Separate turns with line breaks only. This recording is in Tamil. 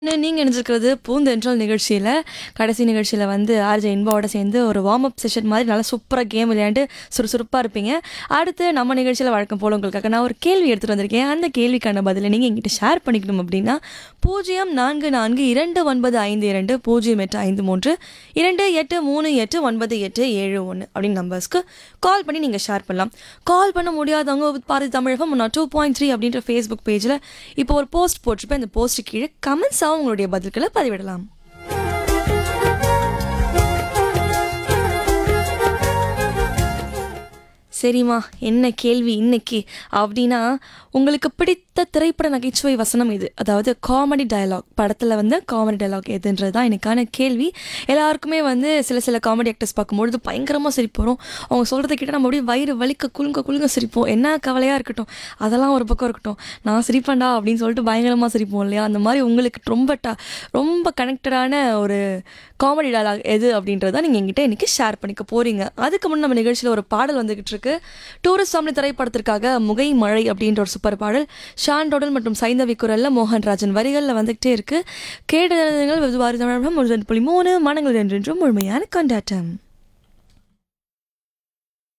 நீங்க இணைஞ்சிருக்கிறது பூந்தென்றல் நிகழ்ச்சியில கடைசி நிகழ்ச்சியில வந்து ஆர்ஜே இன்பாவோட சேர்ந்து ஒரு வார்ம் அப் செஷன் மாதிரி நல்லா சூப்பரா கேம் விளையாண்டு சுறுசுறுப்பா இருப்பீங்க அடுத்து நம்ம நிகழ்ச்சியில வழக்கம் போல உங்களுக்காக நான் ஒரு கேள்வி எடுத்துட்டு வந்திருக்கேன் அந்த கேள்விக்கான பதிலை நீங்க எங்கிட்ட ஷேர் பண்ணிக்கணும் அப்படின்னா பூஜ்ஜியம் நான்கு நான்கு இரண்டு ஒன்பது ஐந்து இரண்டு பூஜ்ஜியம் எட்டு ஐந்து மூன்று இரண்டு எட்டு மூணு எட்டு ஒன்பது எட்டு ஏழு ஒன்று அப்படின்னு நம்பர்ஸ்க்கு கால் பண்ணி நீங்கள் ஷேர் பண்ணலாம் கால் பண்ண முடியாதவங்க பாரதி தமிழகம் நான் டூ பாயிண்ட் த்ரீ அப்படின்ற ஃபேஸ்புக் பேஜில் இப்போ ஒரு போஸ்ட் போட்டிருப்பேன் அந்த போஸ்ட் கீழே கமெண்ட்ஸாக உங்களுடைய பதில்களை பதிவிடலாம் சரிம்மா என்ன கேள்வி இன்னைக்கு அப்படின்னா உங்களுக்கு பிடித்த திரைப்பட நகைச்சுவை வசனம் இது அதாவது காமெடி டயலாக் படத்தில் வந்து காமெடி டயலாக் எதுன்றது தான் எனக்கான கேள்வி எல்லாருக்குமே வந்து சில சில காமெடி ஆக்டர்ஸ் பார்க்கும்பொழுது பயங்கரமாக சிரிப்பு வரும் அவங்க சொல்கிறத கிட்ட நம்ம அப்படியே வயிறு வலிக்க குலுங்க குலுங்க சிரிப்போம் என்ன கவலையாக இருக்கட்டும் அதெல்லாம் ஒரு பக்கம் இருக்கட்டும் நான் சிரிப்பேன்டா அப்படின்னு சொல்லிட்டு பயங்கரமாக சிரிப்போம் இல்லையா அந்த மாதிரி உங்களுக்கு ரொம்ப ட ரொம்ப கனெக்டடான ஒரு காமெடி டயலாக் எது அப்படின்றத நீங்கள் எங்கிட்ட இன்னைக்கு ஷேர் பண்ணிக்க போகிறீங்க அதுக்கு முன்னே நம்ம நிகழ்ச்சியில் ஒரு பாடல் வந்துகிட்டு இருக்கு டூரிஸ்ட் ஃபேமிலி திரைப்படத்திற்காக முகை மழை அப்படின்ற ஒரு சூப்பர் பாடல் ஷான் டோடல் மற்றும் சைந்தவி குரல்ல மோகன்ராஜன் வரிகளில் வந்துகிட்டே இருக்கு கேட்டு தமிழகம் ஒரு புள்ளி மூணு மனங்கள் என்றென்றும் முழுமையான கொண்டாட்டம்